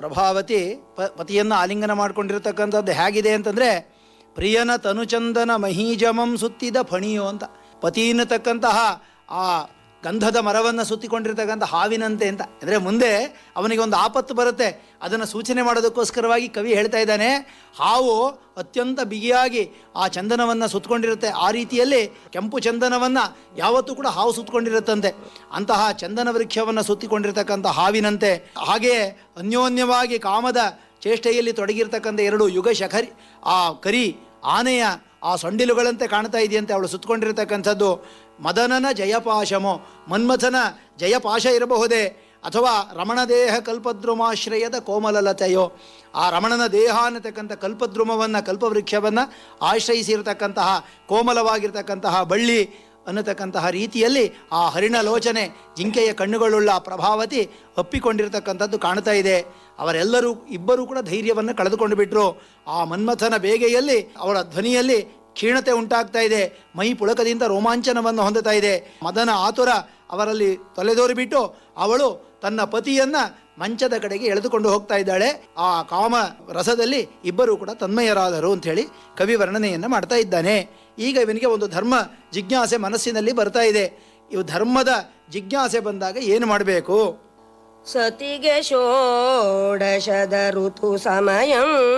ಪ್ರಭಾವತಿ ಪ ಪತಿಯನ್ನು ಆಲಿಂಗನ ಮಾಡ್ಕೊಂಡಿರ್ತಕ್ಕಂಥದ್ದು ಹೇಗಿದೆ ಅಂತಂದರೆ ಪ್ರಿಯನ ತನುಚಂದನ ಮಹೀಜಮಂ ಸುತ್ತಿದ ಫಣಿಯು ಅಂತ ಪತಿ ಎನ್ನತಕ್ಕಂತಹ ಆ ಗಂಧದ ಮರವನ್ನು ಸುತ್ತಿಕೊಂಡಿರ್ತಕ್ಕಂಥ ಹಾವಿನಂತೆ ಅಂತ ಅಂದರೆ ಮುಂದೆ ಅವನಿಗೆ ಒಂದು ಆಪತ್ತು ಬರುತ್ತೆ ಅದನ್ನು ಸೂಚನೆ ಮಾಡೋದಕ್ಕೋಸ್ಕರವಾಗಿ ಕವಿ ಹೇಳ್ತಾ ಇದ್ದಾನೆ ಹಾವು ಅತ್ಯಂತ ಬಿಗಿಯಾಗಿ ಆ ಚಂದನವನ್ನು ಸುತ್ತಕೊಂಡಿರುತ್ತೆ ಆ ರೀತಿಯಲ್ಲಿ ಕೆಂಪು ಚಂದನವನ್ನು ಯಾವತ್ತೂ ಕೂಡ ಹಾವು ಸುತ್ತಕೊಂಡಿರುತ್ತಂತೆ ಅಂತಹ ಚಂದನ ವೃಕ್ಷವನ್ನು ಸುತ್ತಿಕೊಂಡಿರ್ತಕ್ಕಂಥ ಹಾವಿನಂತೆ ಹಾಗೆಯೇ ಅನ್ಯೋನ್ಯವಾಗಿ ಕಾಮದ ಚೇಷ್ಟೆಯಲ್ಲಿ ತೊಡಗಿರ್ತಕ್ಕಂಥ ಎರಡು ಯುಗ ಶಖರಿ ಆ ಕರಿ ಆನೆಯ ಆ ಸೊಂಡಿಲುಗಳಂತೆ ಕಾಣ್ತಾ ಇದೆಯಂತೆ ಅವಳು ಸುತ್ತಕೊಂಡಿರ್ತಕ್ಕಂಥದ್ದು ಮದನನ ಜಯಪಾಶಮೋ ಮನ್ಮಥನ ಜಯಪಾಶ ಇರಬಹುದೇ ಅಥವಾ ರಮಣ ದೇಹ ಕಲ್ಪದ್ರುಮಾಶ್ರಯದ ಕೋಮಲಲತೆಯೋ ಆ ರಮಣನ ದೇಹ ಅನ್ನತಕ್ಕಂಥ ಕಲ್ಪದ್ರುಮವನ್ನು ಕಲ್ಪವೃಕ್ಷವನ್ನು ಆಶ್ರಯಿಸಿರತಕ್ಕಂತಹ ಕೋಮಲವಾಗಿರ್ತಕ್ಕಂತಹ ಬಳ್ಳಿ ಅನ್ನತಕ್ಕಂತಹ ರೀತಿಯಲ್ಲಿ ಆ ಹರಿಣಲೋಚನೆ ಜಿಂಕೆಯ ಕಣ್ಣುಗಳುಳ್ಳ ಆ ಪ್ರಭಾವತಿ ಅಪ್ಪಿಕೊಂಡಿರ್ತಕ್ಕಂಥದ್ದು ಕಾಣ್ತಾ ಇದೆ ಅವರೆಲ್ಲರೂ ಇಬ್ಬರೂ ಕೂಡ ಧೈರ್ಯವನ್ನು ಕಳೆದುಕೊಂಡು ಬಿಟ್ರು ಆ ಮನ್ಮಥನ ಬೇಗೆಯಲ್ಲಿ ಅವಳ ಧ್ವನಿಯಲ್ಲಿ ಕ್ಷೀಣತೆ ಉಂಟಾಗ್ತಾ ಇದೆ ಮೈ ಪುಳಕದಿಂದ ರೋಮಾಂಚನವನ್ನು ಹೊಂದುತ್ತಾ ಇದೆ ಮದನ ಆತುರ ಅವರಲ್ಲಿ ತೊಲೆದೋರಿ ಬಿಟ್ಟು ಅವಳು ತನ್ನ ಪತಿಯನ್ನ ಮಂಚದ ಕಡೆಗೆ ಎಳೆದುಕೊಂಡು ಹೋಗ್ತಾ ಇದ್ದಾಳೆ ಆ ಕಾಮ ರಸದಲ್ಲಿ ಇಬ್ಬರೂ ಕೂಡ ತನ್ಮಯರಾದರು ಅಂಥೇಳಿ ಕವಿ ವರ್ಣನೆಯನ್ನು ಮಾಡ್ತಾ ಇದ್ದಾನೆ ಈಗ ಇವನಿಗೆ ಒಂದು ಧರ್ಮ ಜಿಜ್ಞಾಸೆ ಮನಸ್ಸಿನಲ್ಲಿ ಬರ್ತಾ ಇದೆ ಇವು ಧರ್ಮದ ಜಿಜ್ಞಾಸೆ ಬಂದಾಗ ಏನು ಮಾಡಬೇಕು ಸತಿಗೆ ಷೋಡಶದ ಋತು ಸಮಯಂ